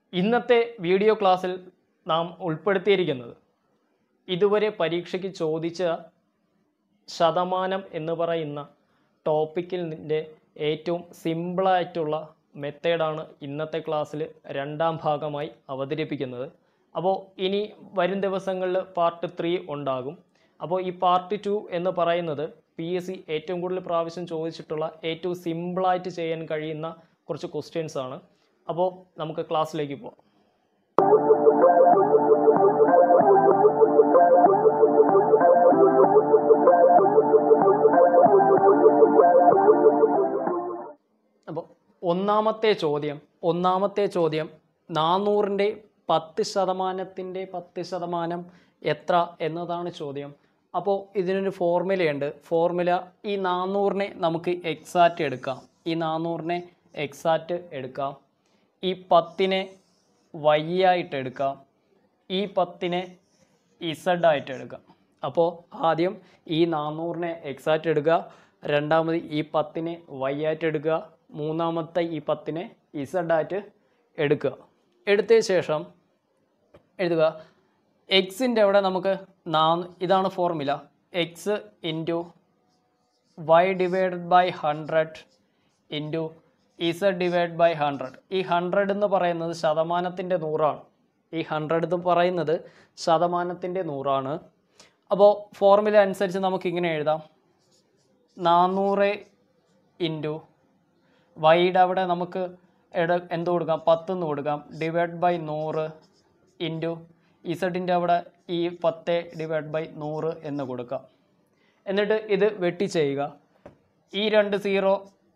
ഇന്നത്തെ വീഡിയോ ക്ലാസ്സിൽ നാം ഉൾപ്പെടുത്തിയിരിക്കുന്നത് ഇതുവരെ പരീക്ഷയ്ക്ക് ചോദിച്ച ശതമാനം എന്ന് പറയുന്ന ടോപ്പിക്കിൻ്റെ ഏറ്റവും സിമ്പിളായിട്ടുള്ള മെത്തേഡാണ് ഇന്നത്തെ ക്ലാസ്സിൽ രണ്ടാം ഭാഗമായി അവതരിപ്പിക്കുന്നത് അപ്പോൾ ഇനി വരും ദിവസങ്ങളിൽ പാർട്ട് ത്രീ ഉണ്ടാകും അപ്പോൾ ഈ പാർട്ട് ടു എന്ന് പറയുന്നത് പി എസ് സി ഏറ്റവും കൂടുതൽ പ്രാവശ്യം ചോദിച്ചിട്ടുള്ള ഏറ്റവും സിമ്പിളായിട്ട് ചെയ്യാൻ കഴിയുന്ന കുറച്ച് ക്വസ്റ്റ്യൻസ് ആണ് അപ്പോൾ നമുക്ക് ക്ലാസ്സിലേക്ക് പോകാം അപ്പോൾ ഒന്നാമത്തെ ചോദ്യം ഒന്നാമത്തെ ചോദ്യം നാനൂറിൻ്റെ പത്ത് ശതമാനത്തിൻ്റെ പത്ത് ശതമാനം എത്ര എന്നതാണ് ചോദ്യം അപ്പോൾ ഇതിനൊരു ഫോർമുലയുണ്ട് ഫോർമുല ഈ നാനൂറിനെ നമുക്ക് എക്സാറ്റ് എടുക്കാം ഈ നാനൂറിനെ എക്സാറ്റ് എടുക്കാം ഈ പത്തിനെ വൈ ആയിട്ട് എടുക്കാം ഈ പത്തിനെ ഇസഡ് ആയിട്ട് എടുക്കാം അപ്പോൾ ആദ്യം ഈ നാനൂറിനെ എക്സാറ്റ് എടുക്കുക രണ്ടാമത് ഈ പത്തിനെ വൈ ആയിട്ട് എടുക്കുക മൂന്നാമത്തെ ഈ പത്തിനെ ഇസഡ് ആയിട്ട് എടുക്കുക എടുത്തതിന് ശേഷം എഴുതുക എക്സിൻ്റെ അവിടെ നമുക്ക് നാ ഇതാണ് formula X into Y divided by hundred into Z divide by hundred ഈ ഹൺഡ്രഡ് എന്ന് പറയുന്നത് ശതമാനത്തിൻ്റെ നൂറാണ് ഈ ഹൺഡ്രഡ് എന്ന് പറയുന്നത് ശതമാനത്തിൻ്റെ നൂറാണ് അപ്പോൾ ഫോർമുല അനുസരിച്ച് നമുക്ക് ഇങ്ങനെ എഴുതാം നാനൂറ് ഇൻറ്റു വൈയുടെ അവിടെ നമുക്ക് എട എന്ത് കൊടുക്കാം പത്തെന്ന് കൊടുക്കാം ഡിവൈഡ് ബൈ നൂറ് ഇൻറ്റു ഇസഡിൻ്റെ അവിടെ ഈ പത്ത് ഡിവൈഡ് ബൈ നൂറ് എന്ന് കൊടുക്കാം എന്നിട്ട് ഇത് വെട്ടി ചെയ്യുക ഈ രണ്ട് സീറോ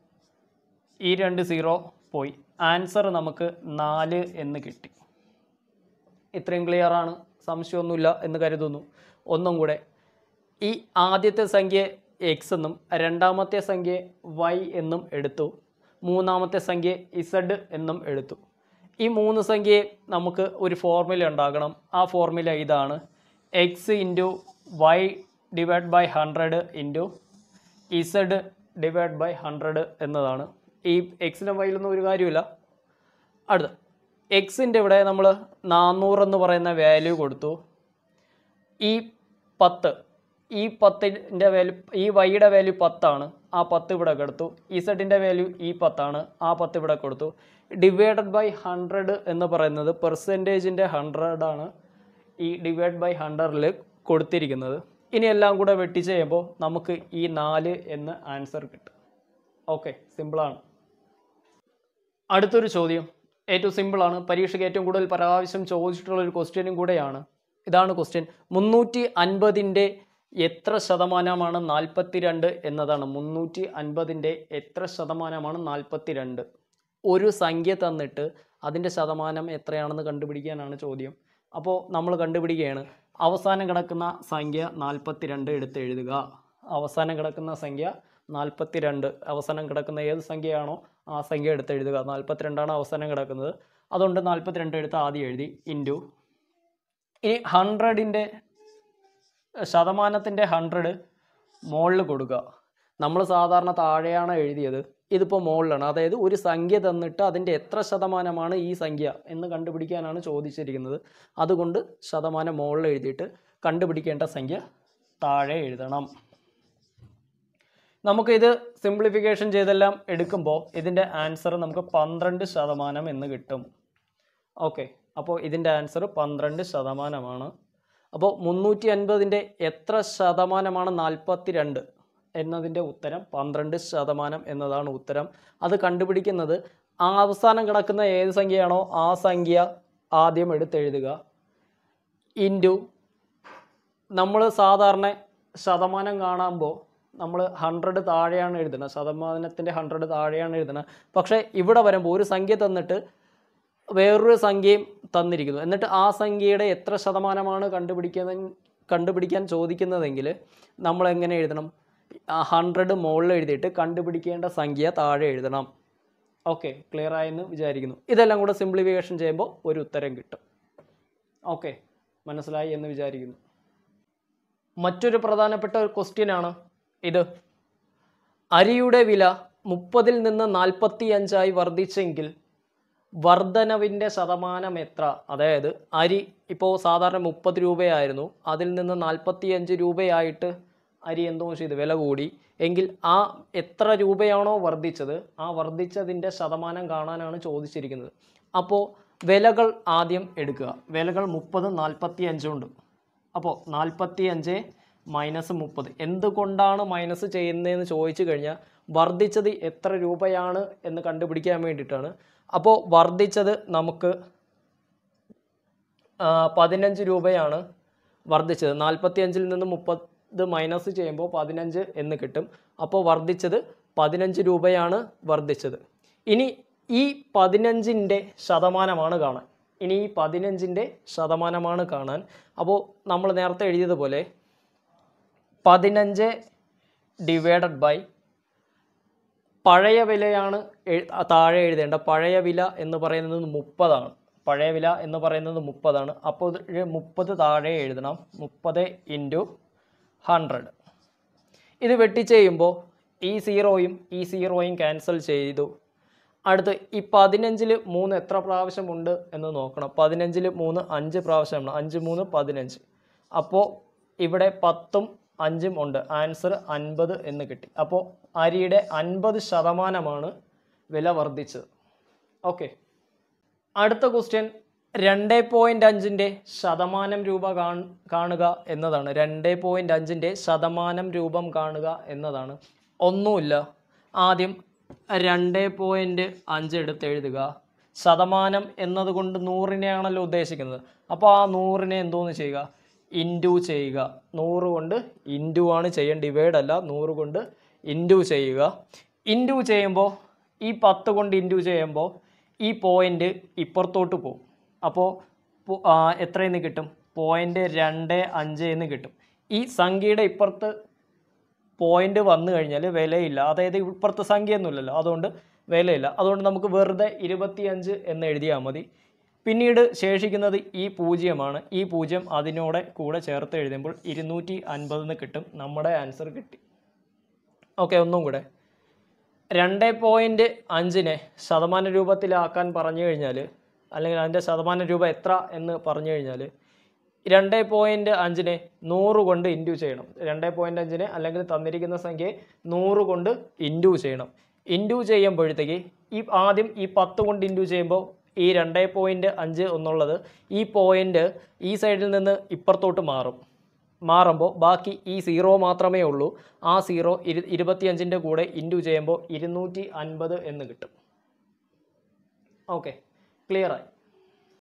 ഈ രണ്ട് സീറോ പോയി ആൻസർ നമുക്ക് നാല് എന്ന് കിട്ടി ഇത്രയും ക്ലിയർ ആണ് സംശയമൊന്നുമില്ല എന്ന് കരുതുന്നു ഒന്നും കൂടെ ഈ ആദ്യത്തെ സംഖ്യ എക്സ് എന്നും രണ്ടാമത്തെ സംഖ്യ വൈ എന്നും എടുത്തു മൂന്നാമത്തെ സംഖ്യ ഇസഡ് എന്നും എടുത്തു ഈ മൂന്ന് സംഖ്യയെ നമുക്ക് ഒരു ഫോർമുല ഉണ്ടാകണം ആ ഫോർമുല ഇതാണ് X into Y divide by hundred into Z divide by hundred എന്നതാണ് ഈ എക്സിനും വൈയിലൊന്നും ഒരു കാര്യമില്ല അടുത്ത എക്സിൻ്റെ ഇവിടെ നമ്മൾ നാനൂറെന്ന് പറയുന്ന വാല്യൂ കൊടുത്തു ഈ പത്ത് ഈ പത്തിൻ്റെ വാല്യൂ ഈ വൈയുടെ വാല്യൂ പത്താണ് ആ പത്ത് ഇവിടെ കൊടുത്തു ഇസഡിൻ്റെ വാല്യൂ ഈ പത്താണ് ആ പത്ത് ഇവിടെ കൊടുത്തു ഡിവൈഡഡ് ബൈ ഹൺഡ്രഡ് എന്ന് പറയുന്നത് പെർസെൻറ്റേജിൻ്റെ ഹൺഡ്രഡാണ് ഈ ഡിവൈഡ് ബൈ ഹൺഡ്രഡിൽ കൊടുത്തിരിക്കുന്നത് ഇനി എല്ലാം കൂടെ വെട്ടിച്ച് കഴിയുമ്പോൾ നമുക്ക് ഈ നാല് എന്ന് ആൻസർ കിട്ടും ഓക്കെ സിമ്പിളാണ് അടുത്തൊരു ചോദ്യം ഏറ്റവും സിമ്പിളാണ് പരീക്ഷയ്ക്ക് ഏറ്റവും കൂടുതൽ പ്രാവശ്യം ചോദിച്ചിട്ടുള്ള ഒരു ക്വസ്റ്റ്യനും കൂടെയാണ് ഇതാണ് ക്വസ്റ്റ്യൻ മുന്നൂറ്റി അൻപതിൻ്റെ എത്ര ശതമാനമാണ് നാൽപ്പത്തി രണ്ട് എന്നതാണ് മുന്നൂറ്റി അൻപതിൻ്റെ എത്ര ശതമാനമാണ് നാൽപ്പത്തി രണ്ട് ഒരു സംഖ്യ തന്നിട്ട് അതിൻ്റെ ശതമാനം എത്രയാണെന്ന് കണ്ടുപിടിക്കാനാണ് ചോദ്യം അപ്പോൾ നമ്മൾ കണ്ടുപിടിക്കുകയാണ് അവസാനം കിടക്കുന്ന സംഖ്യ നാൽപ്പത്തി രണ്ട് എടുത്ത് എഴുതുക അവസാനം കിടക്കുന്ന സംഖ്യ നാൽപ്പത്തി രണ്ട് അവസാനം കിടക്കുന്ന ഏത് സംഖ്യയാണോ ആ സംഖ്യ എടുത്ത് എഴുതുക നാൽപ്പത്തിരണ്ടാണ് അവസാനം കിടക്കുന്നത് അതുകൊണ്ട് നാൽപ്പത്തിരണ്ട് എടുത്ത് ആദ്യം എഴുതി ഇൻറ്റു ഇനി ഹൺഡ്രഡിൻ്റെ ശതമാനത്തിൻ്റെ ഹൺഡ്രഡ് മുകളിൽ കൊടുക്കുക നമ്മൾ സാധാരണ താഴെയാണ് എഴുതിയത് ഇതിപ്പോൾ മുകളിലാണ് അതായത് ഒരു സംഖ്യ തന്നിട്ട് അതിൻ്റെ എത്ര ശതമാനമാണ് ഈ സംഖ്യ എന്ന് കണ്ടുപിടിക്കാനാണ് ചോദിച്ചിരിക്കുന്നത് അതുകൊണ്ട് ശതമാനം മുകളിൽ എഴുതിയിട്ട് കണ്ടുപിടിക്കേണ്ട സംഖ്യ താഴെ എഴുതണം നമുക്കിത് സിംപ്ലിഫിക്കേഷൻ ചെയ്തെല്ലാം എടുക്കുമ്പോൾ ഇതിൻ്റെ ആൻസർ നമുക്ക് പന്ത്രണ്ട് ശതമാനം എന്ന് കിട്ടും ഓക്കെ അപ്പോൾ ഇതിൻ്റെ ആൻസർ പന്ത്രണ്ട് ശതമാനമാണ് അപ്പോൾ മുന്നൂറ്റി അൻപതിൻ്റെ എത്ര ശതമാനമാണ് നാൽപ്പത്തി രണ്ട് എന്നതിൻ്റെ ഉത്തരം പന്ത്രണ്ട് ശതമാനം എന്നതാണ് ഉത്തരം അത് കണ്ടുപിടിക്കുന്നത് ആ അവസാനം കിടക്കുന്ന ഏത് സംഖ്യയാണോ ആ സംഖ്യ ആദ്യം എടുത്തെഴുതുക ഇൻറ്റു നമ്മൾ സാധാരണ ശതമാനം കാണുമ്പോൾ നമ്മൾ ഹൺഡ്രഡ് താഴെയാണ് എഴുതുന്നത് ശതമാനത്തിൻ്റെ ഹൺഡ്രഡ് താഴെയാണ് എഴുതുന്നത് പക്ഷേ ഇവിടെ വരുമ്പോൾ ഒരു സംഖ്യ തന്നിട്ട് വേറൊരു സംഖ്യയും തന്നിരിക്കുന്നു എന്നിട്ട് ആ സംഖ്യയുടെ എത്ര ശതമാനമാണ് കണ്ടുപിടിക്കുന്ന കണ്ടുപിടിക്കാൻ ചോദിക്കുന്നതെങ്കിൽ നമ്മൾ എങ്ങനെ എഴുതണം ഹൺഡ്രഡ് മുകളിൽ എഴുതിയിട്ട് കണ്ടുപിടിക്കേണ്ട സംഖ്യ താഴെ എഴുതണം ഓക്കെ ക്ലിയർ ആയെന്ന് വിചാരിക്കുന്നു ഇതെല്ലാം കൂടെ സിംപ്ലിഫിക്കേഷൻ ചെയ്യുമ്പോൾ ഒരു ഉത്തരം കിട്ടും ഓക്കെ മനസ്സിലായി എന്ന് വിചാരിക്കുന്നു മറ്റൊരു പ്രധാനപ്പെട്ട ഒരു ക്വസ്റ്റ്യൻ ആണ് ഇത് അരിയുടെ വില മുപ്പതിൽ നിന്ന് നാൽപ്പത്തി അഞ്ചായി വർദ്ധിച്ചെങ്കിൽ വർധനവിൻ്റെ ശതമാനം എത്ര അതായത് അരി ഇപ്പോൾ സാധാരണ മുപ്പത് രൂപയായിരുന്നു അതിൽ നിന്ന് നാൽപ്പത്തിയഞ്ച് രൂപയായിട്ട് അരി എന്തോ ചെയ്ത് വില കൂടി എങ്കിൽ ആ എത്ര രൂപയാണോ വർദ്ധിച്ചത് ആ വർദ്ധിച്ചതിൻ്റെ ശതമാനം കാണാനാണ് ചോദിച്ചിരിക്കുന്നത് അപ്പോൾ വിലകൾ ആദ്യം എടുക്കുക വിലകൾ മുപ്പത് നാൽപ്പത്തി അഞ്ചുണ്ട് അപ്പോൾ നാൽപ്പത്തി അഞ്ച് മൈനസ് മുപ്പത് എന്തുകൊണ്ടാണ് മൈനസ് ചെയ്യുന്നതെന്ന് ചോദിച്ചു കഴിഞ്ഞാൽ വർദ്ധിച്ചത് എത്ര രൂപയാണ് എന്ന് കണ്ടുപിടിക്കാൻ വേണ്ടിയിട്ടാണ് അപ്പോൾ വർദ്ധിച്ചത് നമുക്ക് ആ, പതിനഞ്ച് രൂപയാണ് വർദ്ധിച്ചത് നാൽപ്പത്തി അഞ്ചിൽ നിന്ന് മുപ്പത് മൈനസ് ചെയ്യുമ്പോൾ പതിനഞ്ച് എന്ന് കിട്ടും അപ്പോൾ വർദ്ധിച്ചത് പതിനഞ്ച് രൂപയാണ് വർദ്ധിച്ചത് ഇനി ഈ പതിനഞ്ചിൻ്റെ ശതമാനമാണ് കാണാൻ ഇനി ഈ പതിനഞ്ചിൻ്റെ ശതമാനമാണ് കാണാൻ അപ്പോൾ നമ്മൾ നേരത്തെ എഴുതിയതുപോലെ പതിനഞ്ച് ഡിവൈഡഡ് ബൈ പഴയ വിലയാണ് എഴ്- താഴെ എഴുതേണ്ട പഴയ വില എന്ന് പറയുന്നത് മുപ്പതാണ് പഴയ വില എന്ന് പറയുന്നത് മുപ്പതാണ് അപ്പോൾ ഇത് മുപ്പത് താഴെ എഴുതണം മുപ്പത് ഇൻറ്റു ഹൺഡ്രഡ് ഇത് വെട്ടിച്ചെയ്യുമ്പോൾ ഈ സീറോയും ഈ സീറോയും ക്യാൻസൽ ചെയ്തു അടുത്ത് ഈ പതിനഞ്ചിൽ മൂന്ന് എത്ര പ്രാവശ്യമുണ്ട് എന്ന് നോക്കണം പതിനഞ്ചിൽ മൂന്ന് അഞ്ച് പ്രാവശ്യമാണ് അഞ്ച് മൂന്ന് പതിനഞ്ച് അപ്പോൾ ഇവിടെ പത്തും അഞ്ചും ഉണ്ട് ആൻസർ അൻപത് എന്ന് കിട്ടി അപ്പോൾ അരിയുടെ അൻപത് ശതമാനമാണ് വില വർദ്ധിച്ചത് ഓക്കെ അടുത്ത ക്വസ്റ്റ്യൻ രണ്ട് പോയിൻ്റ് അഞ്ചിൻ്റെ ശതമാനം രൂപ കാൺ- കാണുക എന്നതാണ് രണ്ട് പോയിൻ്റ് അഞ്ചിൻ്റെ ശതമാനം രൂപം കാണുക എന്നതാണ് ഒന്നുമില്ല ആദ്യം രണ്ട് പോയിൻ്റ് അഞ്ച് എടുത്ത് എഴുതുക ശതമാനം എന്നതുകൊണ്ട് നൂറിനെയാണല്ലോ ഉദ്ദേശിക്കുന്നത് അപ്പോൾ ആ നൂറിനെ എന്തോന്ന് ചെയ്യുക ഇൻറ്റു ചെയ്യുക നൂറ് കൊണ്ട് ഇൻറ്റു ആണ് ചെയ്യാൻ ഡിവൈഡ് അല്ല നൂറ് കൊണ്ട് ഇൻറ്റു ചെയ്യുക ഇൻറ്റു ചെയ്യുമ്പോൾ ഈ പത്ത് കൊണ്ട് ഇൻറ്റു ചെയ്യുമ്പോൾ ഈ പോയിൻ്റ് ഇപ്പുറത്തോട്ട് പോകും അപ്പോൾ പോ- ആ, എത്രയെന്ന് കിട്ടും പോയിൻ്റ് രണ്ട് അഞ്ച് എന്ന് കിട്ടും ഈ സംഖ്യയുടെ ഇപ്പുറത്ത് പോയിന്റ് വന്നു കഴിഞ്ഞാൽ വിലയില്ല അതായത് ഇപ്പുറത്തെ സംഖ്യയൊന്നുമില്ലല്ലോ അതുകൊണ്ട് വിലയില്ല അതുകൊണ്ട് നമുക്ക് വെറുതെ ഇരുപത്തിയഞ്ച് എന്ന് എഴുതിയാൽ മതി പിന്നീട് ശേഷിക്കുന്നത് ഈ പൂജ്യമാണ് ഈ പൂജ്യം അതിനോടെ കൂടെ ചേർത്ത് എഴുതുമ്പോൾ ഇരുന്നൂറ്റി അൻപതെന്ന് കിട്ടും നമ്മുടെ ആൻസർ കിട്ടി ഓക്കെ ഒന്നും കൂടെ രണ്ട് പോയിൻറ്റ് അഞ്ചിനെ ശതമാന രൂപത്തിലാക്കാൻ പറഞ്ഞു കഴിഞ്ഞാൽ അല്ലെങ്കിൽ അതിൻ്റെ ശതമാന രൂപ എത്ര എന്ന് പറഞ്ഞു കഴിഞ്ഞാൽ രണ്ട് പോയിൻറ്റ് അഞ്ചിനെ നൂറ് കൊണ്ട് ഇൻറ്റു ചെയ്യണം രണ്ട് പോയിൻറ്റ് അഞ്ചിനെ അല്ലെങ്കിൽ തന്നിരിക്കുന്ന സംഖ്യയെ നൂറ് കൊണ്ട് ഇൻറ്റു ചെയ്യണം ഇൻറ്റു ചെയ്യുമ്പോഴത്തേക്ക് ഈ ആദ്യം ഈ പത്ത് കൊണ്ട് ഇൻറ്റു ചെയ്യുമ്പോൾ ഈ രണ്ട് പോയിൻറ്റ് അഞ്ച് എന്നുള്ളത് ഈ പോയിൻ്റ് ഈ സൈഡിൽ നിന്ന് ഇപ്പുറത്തോട്ട് മാറും മാറുമ്പോൾ ബാക്കി ഈ സീറോ മാത്രമേ ഉള്ളൂ ആ സീറോ ഇരു ഇരുപത്തിയഞ്ചിൻ്റെ കൂടെ ഇൻറ്റു ചെയ്യുമ്പോൾ ഇരുന്നൂറ്റി അൻപത് എന്ന് കിട്ടും ഓക്കെ ക്ലിയറായി